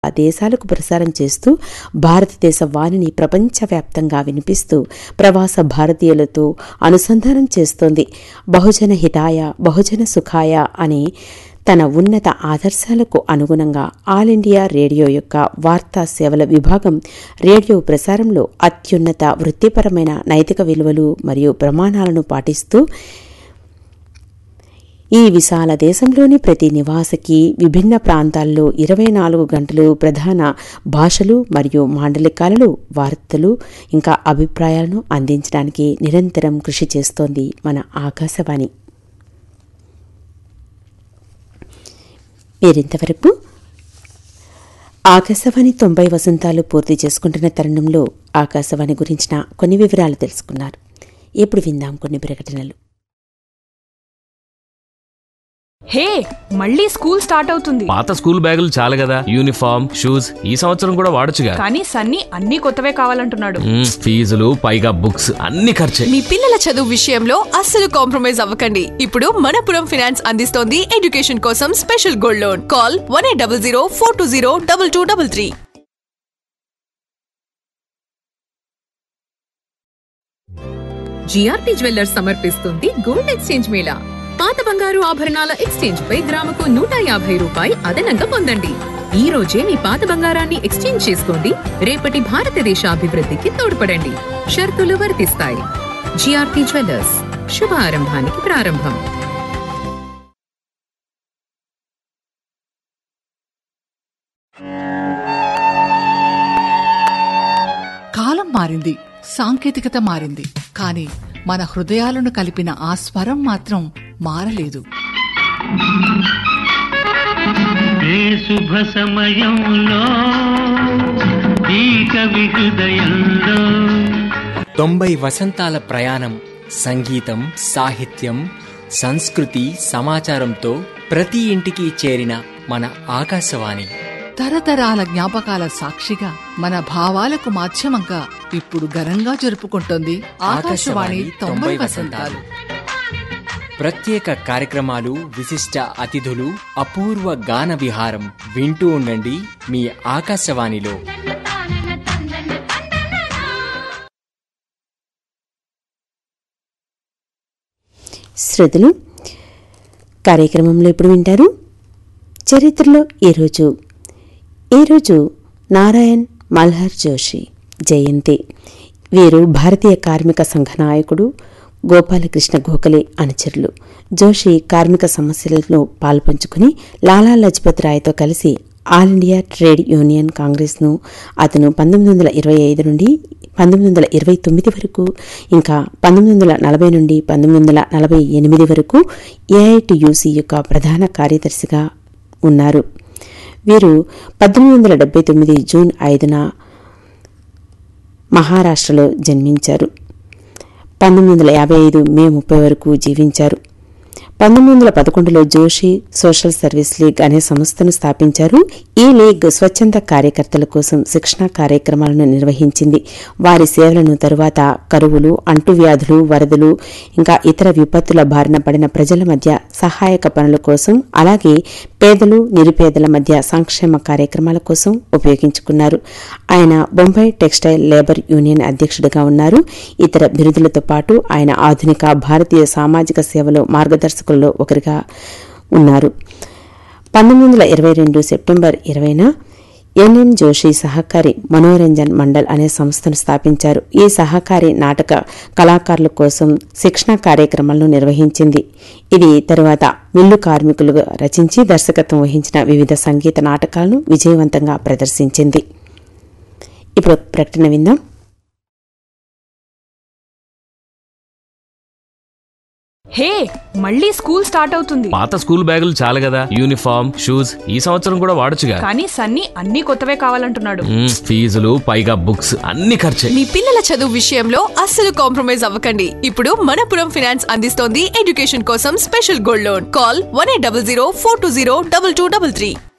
ఆ దేశాలకు ప్రసారం చేస్తూ భారతదేశ వాణిని ప్రపంచవ్యాప్తంగా వినిపిస్తూ ప్రవాస భారతీయులతో అనుసంధానం చేస్తోంది బహుజన హితాయ బహుజన సుఖాయ అనే తన ఉన్నత ఆదర్శాలకు అనుగుణంగా ఆల్ ఇండియా రేడియో యొక్క వార్తా సేవల విభాగం రేడియో ప్రసారంలో అత్యున్నత వృత్తిపరమైన నైతిక విలువలు మరియు ప్రమాణాలను పాటిస్తూ ఈ విశాల దేశంలోని ప్రతి నివాసికి విభిన్న ప్రాంతాల్లో ఇరవై నాలుగు గంటలు ప్రధాన భాషలు మరియు మాండలికాలలో వార్తలు ఇంకా అభిప్రాయాలను అందించడానికి నిరంతరం కృషి చేస్తోంది మన ఆకాశవాణి మీరింతవరకు ఆకాశవాణి తొంభై వసంతాలు పూర్తి చేసుకుంటున్న తరుణంలో ఆకాశవాణి గురించిన కొన్ని వివరాలు తెలుసుకున్నారు ఇప్పుడు విందాం కొన్ని ప్రకటనలు హే మళ్ళీ స్కూల్ స్టార్ట్ అవుతుంది పాత స్కూల్ బ్యాగులు చాలు కదా యూనిఫామ్ షూస్ ఈ సంవత్సరం కూడా వాడొచ్చుగా కానీ సన్నీ అన్ని కొత్తవే కావాలంటున్నాడు మ్మ్, ఫీజులు పైగా బుక్స్ అన్ని ఖర్చే మీ పిల్లల చదువు విషయంలో అస్సలు కాంప్రమైజ్ అవ్వకండి ఇప్పుడు మనపురం ఫైనాన్స్ అందిస్తోంది ఎడ్యుకేషన్ కోసం special gold loan call one eight double zero four two zero double two double three GRP jewellers సమర్పిస్తుంది గోల్డ్ ఎక్స్చేంజ్ మేళా పాత బంగారు ఆభరణాల ఎక్స్చేంజ్ పై గ్రాముకు నూట యాభై రూపాయి అదనంగా పొందండి ఈ రోజే మీ పాత బంగారాన్ని ఎక్స్చేంజ్ చేసుకోండి రేపటి భారతదేశ అభివృద్ధికి తోడ్పడండి షరతులు వర్తిస్తాయి జిఆర్పి జ్యువెల్లర్స్ శుభ ఆరంభానికి ప్రారంభం కాలం మారింది సాంకేతికత మారింది కానీ మన హృదయాలను కలిపిన ఆ స్వరం మాత్రం మారలేదు ఏ శుభ సమయంలో ఈ కవి హృదయంలో తొంభై వసంతాల ప్రయాణం సంగీతం సాహిత్యం సంస్కృతి సమాచారంతో ప్రతి ఇంటికి చేరిన మన ఆకాశవాణి తరతరాల జ్ఞాపకాల సాక్షిగా మన భావాలకు మాధ్యమంగా ఇప్పుడు ఘనంగా జరుపుకుంటోంది ఆకాశవాణి తొంభై వసంతాలు ప్రత్యేక కార్యక్రమాలు విశిష్ట అతిథులు అపూర్వ గాన విహారం వింటూ ఉండండి మీ ఆకాశవాణిలో శ్రోతలు కార్యక్రమంలో ఇప్పుడు వింటారు చరిత్రలో ఈరోజు ఈరోజు నారాయణ్ మల్హర్ జోషి జయంతి వీరు భారతీయ కార్మిక సంఘ నాయకుడు గోపాలకృష్ణ గోఖలే అనుచరులు జోషి కార్మిక సమస్యలలో పాల్పంచుకుని లాలా లజపత్ రాయ్తో కలిసి ఆల్ ఇండియా ట్రేడ్ యూనియన్ కాంగ్రెస్ను అతను పంతొమ్మిది వందల ఇరవై ఐదు నుండి పంతొమ్మిది వందల ఇరవై తొమ్మిది వరకు ఇంకా పంతొమ్మిది వందల నలభై నుండి పంతొమ్మిది వందల నలభై ఎనిమిది వరకు ఏఐటియుసి యొక్క ప్రధాన కార్యదర్శిగా ఉన్నారు వీరు పద్దెనిమిది వందల డెబ్బై తొమ్మిది జూన్ ఐదున మహారాష్ట్రలో జన్మించారు పంతొమ్మిది వందల యాభై ఐదు మే ముప్పై వరకు జీవించారు పంతొమ్మిది వందల పదకొండులో జోషి సోషల్ సర్వీస్ లీగ్ అనే సంస్థను స్థాపించారు ఈ లీగ్ స్వచ్ఛంద కార్యకర్తల కోసం శిక్షణా కార్యక్రమాలను నిర్వహించింది వారి సేవలను తరువాత కరువులు అంటువ్యాధులు వరదలు ఇంకా ఇతర విపత్తుల బారిన పడిన ప్రజల మధ్య సహాయక పనుల కోసం అలాగే పేదలు నిరుపేదల మధ్య సంక్షేమ కార్యక్రమాల కోసం ఉపయోగించుకున్నారు ఆయన బొంబాయి టెక్స్టైల్ లేబర్ యూనియన్ అధ్యక్షుడిగా ఉన్నారు ఇతర బిరుదులతో పాటు ఆయన ఆధునిక భారతీయ సామాజిక సేవలో మార్గదర్శకులలో ఒకరిగా ఉన్నారు పంతొమ్మిది వందల ఇరవై రెండు సెప్టెంబర్ ఇరవైన ఎన్ఎన్ జోషి సహకారి మనోరంజన్ మండల్ అనే సంస్థను స్థాపించారు ఈ సహకారి నాటక కళాకారుల కోసం శిక్షణ కార్యక్రమాలను నిర్వహించింది ఇది తరువాత మిల్లు కార్మికులుగా రచించి దర్శకత్వం వహించిన వివిధ సంగీత నాటకాలను విజయవంతంగా ప్రదర్శించింది ఇప్పుడు ఒక ప్రకటన విందాం హే మళ్ళీ స్కూల్ స్టార్ట్ అవుతుంది పాత స్కూల్ బ్యాగులు చాలు కదా యూనిఫామ్ షూస్ ఈ సంవత్సరం కూడా వాడొచ్చుగా కానీ సన్నీ అన్ని కొత్తవే కావాలంటున్నాడు మ్మ్, ఫీజులు పైగా బుక్స్ అన్ని ఖర్చే మీ పిల్లల చదువు విషయంలో అస్సలు కాంప్రమైజ్ అవ్వకండి ఇప్పుడు మనపురం ఫైనాన్స్ అందిస్తోంది ఎడ్యుకేషన్ కోసం special gold loan call one eight double zero four two zero double two double three